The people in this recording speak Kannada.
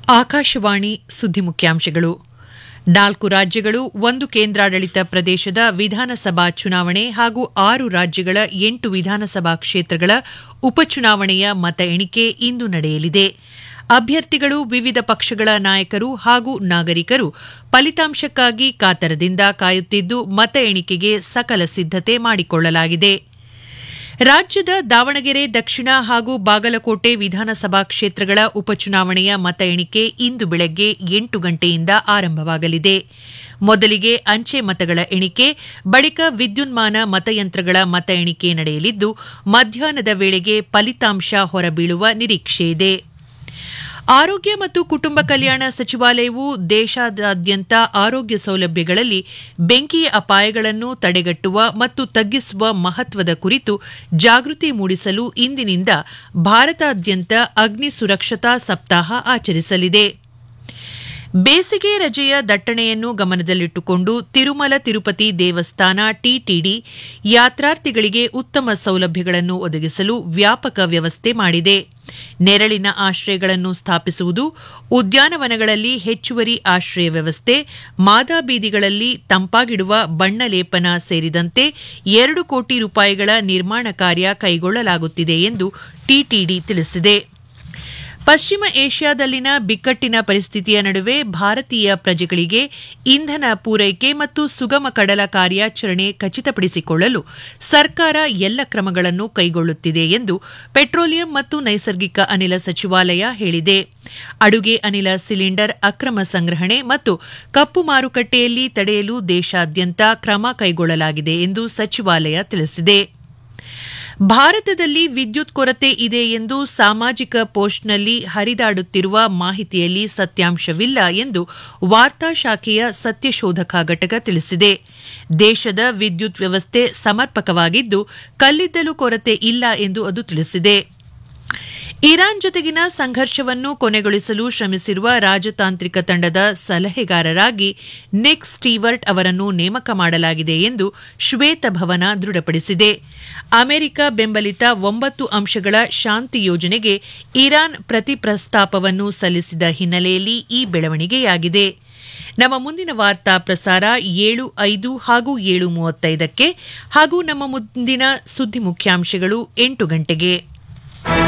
ಆಕಾಶವಾಣಿ ಸುದ್ದಿ ಮುಖ್ಯಾಂಶಗಳು ನಾಲ್ಕು ರಾಜ್ಯಗಳು ಒಂದು ಕೇಂದ್ರಾಡಳಿತ ಪ್ರದೇಶದ ವಿಧಾನಸಭಾ ಚುನಾವಣೆ ಹಾಗೂ ಆರು ರಾಜ್ಯಗಳ ಎಂಟು ವಿಧಾನಸಭಾ ಕ್ಷೇತ್ರಗಳ ಉಪಚುನಾವಣೆಯ ಮತ ಎಣಿಕೆ ಇಂದು ನಡೆಯಲಿದೆ ಅಭ್ಯರ್ಥಿಗಳು ವಿವಿಧ ಪಕ್ಷಗಳ ನಾಯಕರು ಹಾಗೂ ನಾಗರಿಕರು ಫಲಿತಾಂಶಕ್ಕಾಗಿ ಕಾತರದಿಂದ ಕಾಯುತ್ತಿದ್ದು ಮತ ಎಣಿಕೆಗೆ ಸಕಲ ಸಿದ್ದತೆ ಮಾಡಿಕೊಳ್ಳಲಾಗಿದೆ ರಾಜ್ಯದ ದಾವಣಗೆರೆ ದಕ್ಷಿಣ ಹಾಗೂ ಬಾಗಲಕೋಟೆ ವಿಧಾನಸಭಾ ಕ್ಷೇತ್ರಗಳ ಉಪಚುನಾವಣೆಯ ಮತ ಎಣಿಕೆ ಇಂದು ಬೆಳಗ್ಗೆ ಎಂಟು ಗಂಟೆಯಿಂದ ಆರಂಭವಾಗಲಿದೆ ಮೊದಲಿಗೆ ಅಂಚೆ ಮತಗಳ ಎಣಿಕೆ ಬಳಿಕ ವಿದ್ಯುನ್ಮಾನ ಮತಯಂತ್ರಗಳ ಮತ ಎಣಿಕೆ ನಡೆಯಲಿದ್ದು ಮಧ್ಯಾಹ್ನದ ವೇಳೆಗೆ ಫಲಿತಾಂಶ ಹೊರಬೀಳುವ ನಿರೀಕ್ಷೆಯಿದೆ ಆರೋಗ್ಯ ಮತ್ತು ಕುಟುಂಬ ಕಲ್ಯಾಣ ಸಚಿವಾಲಯವು ದೇಶಾದ್ಯಂತ ಆರೋಗ್ಯ ಸೌಲಭ್ಯಗಳಲ್ಲಿ ಬೆಂಕಿಯ ಅಪಾಯಗಳನ್ನು ತಡೆಗಟ್ಟುವ ಮತ್ತು ತಗ್ಗಿಸುವ ಮಹತ್ವದ ಕುರಿತು ಜಾಗೃತಿ ಮೂಡಿಸಲು ಇಂದಿನಿಂದ ಭಾರತಾದ್ಯಂತ ಅಗ್ನಿ ಸುರಕ್ಷತಾ ಸಪ್ತಾಹ ಆಚರಿಸಲಿದೆ ಬೇಸಿಗೆ ರಜೆಯ ದಟ್ಟಣೆಯನ್ನು ಗಮನದಲ್ಲಿಟ್ಟುಕೊಂಡು ತಿರುಮಲ ತಿರುಪತಿ ದೇವಸ್ಥಾನ ಟಿಟಿಡಿ ಯಾತ್ರಾರ್ಥಿಗಳಿಗೆ ಉತ್ತಮ ಸೌಲಭ್ಯಗಳನ್ನು ಒದಗಿಸಲು ವ್ಯಾಪಕ ವ್ಯವಸ್ಥೆ ಮಾಡಿದೆ ನೆರಳಿನ ಆಶ್ರಯಗಳನ್ನು ಸ್ಥಾಪಿಸುವುದು ಉದ್ಯಾನವನಗಳಲ್ಲಿ ಹೆಚ್ಚುವರಿ ಆಶ್ರಯ ವ್ಯವಸ್ಥೆ ಮಾದಾಬೀದಿಗಳಲ್ಲಿ ತಂಪಾಗಿಡುವ ಬಣ್ಣ ಲೇಪನ ಸೇರಿದಂತೆ ಎರಡು ಕೋಟಿ ರೂಪಾಯಿಗಳ ನಿರ್ಮಾಣ ಕಾರ್ಯ ಕೈಗೊಳ್ಳಲಾಗುತ್ತಿದೆ ಎಂದು ಟಿಟಿಡಿ ತಿಳಿಸಿದೆ ಪಶ್ಚಿಮ ಏಷ್ಯಾದಲ್ಲಿನ ಬಿಕ್ಕಟ್ಟಿನ ಪರಿಸ್ಥಿತಿಯ ನಡುವೆ ಭಾರತೀಯ ಪ್ರಜೆಗಳಿಗೆ ಇಂಧನ ಪೂರೈಕೆ ಮತ್ತು ಸುಗಮ ಕಡಲ ಕಾರ್ಯಾಚರಣೆ ಖಚಿತಪಡಿಸಿಕೊಳ್ಳಲು ಸರ್ಕಾರ ಎಲ್ಲ ಕ್ರಮಗಳನ್ನು ಕೈಗೊಳ್ಳುತ್ತಿದೆ ಎಂದು ಪೆಟ್ರೋಲಿಯಂ ಮತ್ತು ನೈಸರ್ಗಿಕ ಅನಿಲ ಸಚಿವಾಲಯ ಹೇಳಿದೆ ಅಡುಗೆ ಅನಿಲ ಸಿಲಿಂಡರ್ ಅಕ್ರಮ ಸಂಗ್ರಹಣೆ ಮತ್ತು ಕಪ್ಪು ಮಾರುಕಟ್ಟೆಯಲ್ಲಿ ತಡೆಯಲು ದೇಶಾದ್ಯಂತ ಕ್ರಮ ಕೈಗೊಳ್ಳಲಾಗಿದೆ ಎಂದು ಸಚಿವಾಲಯ ತಿಳಿಸಿದೆ ಭಾರತದಲ್ಲಿ ವಿದ್ಯುತ್ ಕೊರತೆ ಇದೆ ಎಂದು ಸಾಮಾಜಿಕ ಪೋಸ್ಟ್ನಲ್ಲಿ ಹರಿದಾಡುತ್ತಿರುವ ಮಾಹಿತಿಯಲ್ಲಿ ಸತ್ಯಾಂಶವಿಲ್ಲ ಎಂದು ವಾರ್ತಾ ಶಾಖೆಯ ಸತ್ಯಶೋಧಕ ಘಟಕ ತಿಳಿಸಿದೆ ದೇಶದ ವಿದ್ಯುತ್ ವ್ಯವಸ್ಥೆ ಸಮರ್ಪಕವಾಗಿದ್ದು ಕಲ್ಲಿದ್ದಲು ಕೊರತೆ ಇಲ್ಲ ಎಂದು ಅದು ತಿಳಿಸಿದೆ ಇರಾನ್ ಜೊತೆಗಿನ ಸಂಘರ್ಷವನ್ನು ಕೊನೆಗೊಳಿಸಲು ಶ್ರಮಿಸಿರುವ ರಾಜತಾಂತ್ರಿಕ ತಂಡದ ಸಲಹೆಗಾರರಾಗಿ ನಿಕ್ ಸ್ಟೀವರ್ಟ್ ಅವರನ್ನು ನೇಮಕ ಮಾಡಲಾಗಿದೆ ಎಂದು ಶ್ವೇತಭವನ ದೃಢಪಡಿಸಿದೆ ಅಮೆರಿಕ ಬೆಂಬಲಿತ ಒಂಬತ್ತು ಅಂಶಗಳ ಶಾಂತಿ ಯೋಜನೆಗೆ ಇರಾನ್ ಪ್ರತಿ ಪ್ರಸ್ತಾಪವನ್ನು ಸಲ್ಲಿಸಿದ ಹಿನ್ನೆಲೆಯಲ್ಲಿ ಈ ಬೆಳವಣಿಗೆಯಾಗಿದೆ ನಮ್ಮ ಮುಂದಿನ ವಾರ್ತಾ ಪ್ರಸಾರ ಏಳು ಐದು ಹಾಗೂ ಏಳು ಮೂವತ್ತೈದಕ್ಕೆ ಹಾಗೂ ನಮ್ಮ ಮುಂದಿನ ಸುದ್ದಿ ಮುಖ್ಯಾಂಶಗಳು ಎಂಟು ಗಂಟೆಗೆ